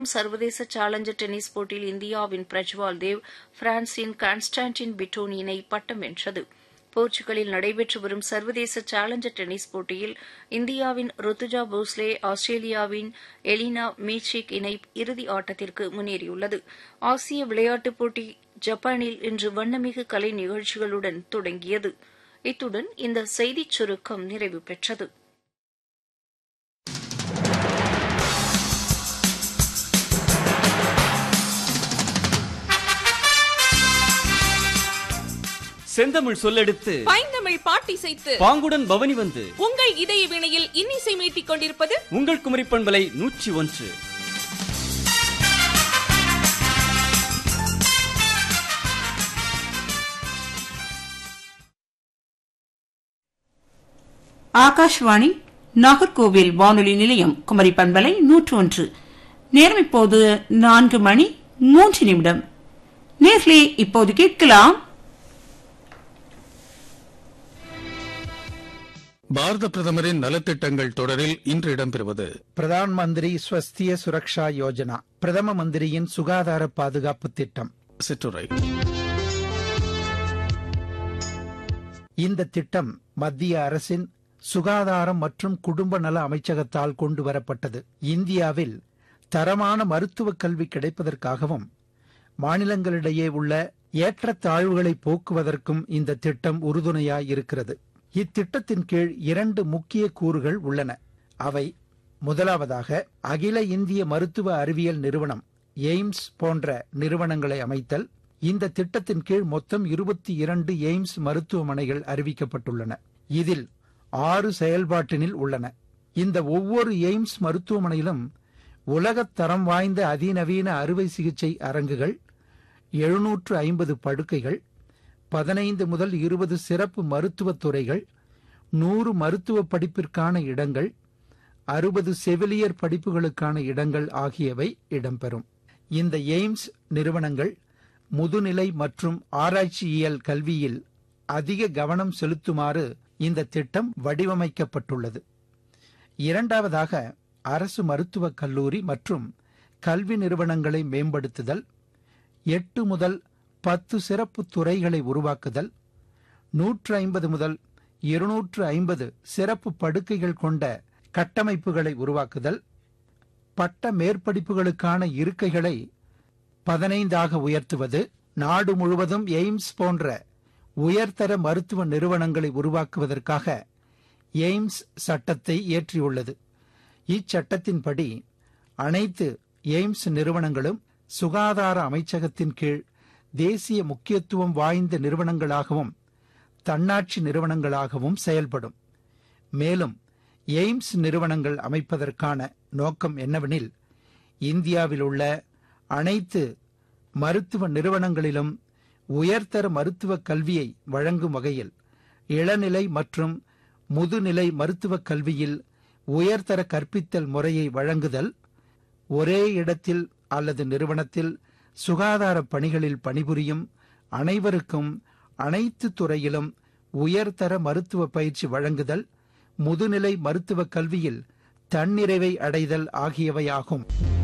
சர்வதேச challenger tennis போட்டியில் இந்தியாவின் பிரஜ்வால் தேவ் பிரான்சின் கான்ஸ்டான்டின் பிட்டோன் இணை பட்டம் வென்றது போர்ச்சுகலில் நடைபெற்று வரும் சர்வதேச சேலஞ்சர் டென்னிஸ் போட்டியில் இந்தியாவின் ருத்துஜா போஸ்லே ஆஸ்திரேலியாவின் எலினா மீச்சிக் இணை இறுதி ஆட்டத்திற்கு முன்னேறியுள்ளது ஆசிய விளையாட்டுப் போட்டி ஜப்பானில் இன்று வண்ணமிகு கலை நிகழ்ச்சிகளுடன் தொடங்கியது இத்துடன் இந்த செய்திச் சுருக்கம் நிறைவு பெற்றது செந்தமிழ் சொல்லெடுத்து பைந்தமிழ் பாட்டிசைத்து பாங்குடன் பவனி வந்து உங்கள் இதய வினையில் இன்னிசை மீட்டிக் கொண்டிருப்பது உங்கள் குமரி பண்பலை நூற்றி ஒன்று ஆகாஷ்வாணி நாகர்கோவில் வானொலி நிலையம் குமரி பண்பலை நூற்று ஒன்று நேரம் இப்போது நான்கு மணி மூன்று நிமிடம் நேர்களே இப்போது கேட்கலாம் பாரத பிரதமரின் நலத்திட்டங்கள் தொடரில் இன்று இடம்பெறுவது பிரதான் மந்திரி ஸ்வஸ்திய சுரக்ஷா யோஜனா பிரதம மந்திரியின் சுகாதார பாதுகாப்பு திட்டம் சிற்றுரை இந்த திட்டம் மத்திய அரசின் சுகாதாரம் மற்றும் குடும்ப நல அமைச்சகத்தால் கொண்டு வரப்பட்டது இந்தியாவில் தரமான மருத்துவ கல்வி கிடைப்பதற்காகவும் மாநிலங்களிடையே உள்ள ஏற்றத்தாழ்வுகளை போக்குவதற்கும் இந்த திட்டம் உறுதுணையாய் இருக்கிறது இத்திட்டத்தின் கீழ் இரண்டு முக்கிய கூறுகள் உள்ளன அவை முதலாவதாக அகில இந்திய மருத்துவ அறிவியல் நிறுவனம் எய்ம்ஸ் போன்ற நிறுவனங்களை அமைத்தல் இந்த திட்டத்தின் கீழ் மொத்தம் இருபத்தி இரண்டு எய்ம்ஸ் மருத்துவமனைகள் அறிவிக்கப்பட்டுள்ளன இதில் ஆறு செயல்பாட்டினில் உள்ளன இந்த ஒவ்வொரு எய்ம்ஸ் மருத்துவமனையிலும் உலகத் தரம் வாய்ந்த அதிநவீன அறுவை சிகிச்சை அரங்குகள் எழுநூற்று ஐம்பது படுக்கைகள் பதினைந்து முதல் இருபது சிறப்பு மருத்துவத் துறைகள் நூறு மருத்துவ படிப்பிற்கான இடங்கள் அறுபது செவிலியர் படிப்புகளுக்கான இடங்கள் ஆகியவை இடம்பெறும் இந்த எய்ம்ஸ் நிறுவனங்கள் முதுநிலை மற்றும் ஆராய்ச்சியியல் கல்வியில் அதிக கவனம் செலுத்துமாறு இந்த திட்டம் வடிவமைக்கப்பட்டுள்ளது இரண்டாவதாக அரசு மருத்துவக் கல்லூரி மற்றும் கல்வி நிறுவனங்களை மேம்படுத்துதல் எட்டு முதல் பத்து சிறப்பு துறைகளை உருவாக்குதல் நூற்று ஐம்பது முதல் இருநூற்று ஐம்பது சிறப்பு படுக்கைகள் கொண்ட கட்டமைப்புகளை உருவாக்குதல் பட்ட மேற்படிப்புகளுக்கான இருக்கைகளை பதினைந்தாக உயர்த்துவது நாடு முழுவதும் எய்ம்ஸ் போன்ற உயர்தர மருத்துவ நிறுவனங்களை உருவாக்குவதற்காக எய்ம்ஸ் சட்டத்தை இயற்றியுள்ளது இச்சட்டத்தின்படி அனைத்து எய்ம்ஸ் நிறுவனங்களும் சுகாதார அமைச்சகத்தின் கீழ் தேசிய முக்கியத்துவம் வாய்ந்த நிறுவனங்களாகவும் தன்னாட்சி நிறுவனங்களாகவும் செயல்படும் மேலும் எய்ம்ஸ் நிறுவனங்கள் அமைப்பதற்கான நோக்கம் என்னவெனில் இந்தியாவில் உள்ள அனைத்து மருத்துவ நிறுவனங்களிலும் உயர்தர மருத்துவ கல்வியை வழங்கும் வகையில் இளநிலை மற்றும் முதுநிலை மருத்துவக் கல்வியில் உயர்தர கற்பித்தல் முறையை வழங்குதல் ஒரே இடத்தில் அல்லது நிறுவனத்தில் சுகாதார பணிகளில் பணிபுரியும் அனைவருக்கும் அனைத்து துறையிலும் உயர்தர மருத்துவ பயிற்சி வழங்குதல் முதுநிலை மருத்துவ கல்வியில் தன்னிறைவை அடைதல் ஆகியவையாகும்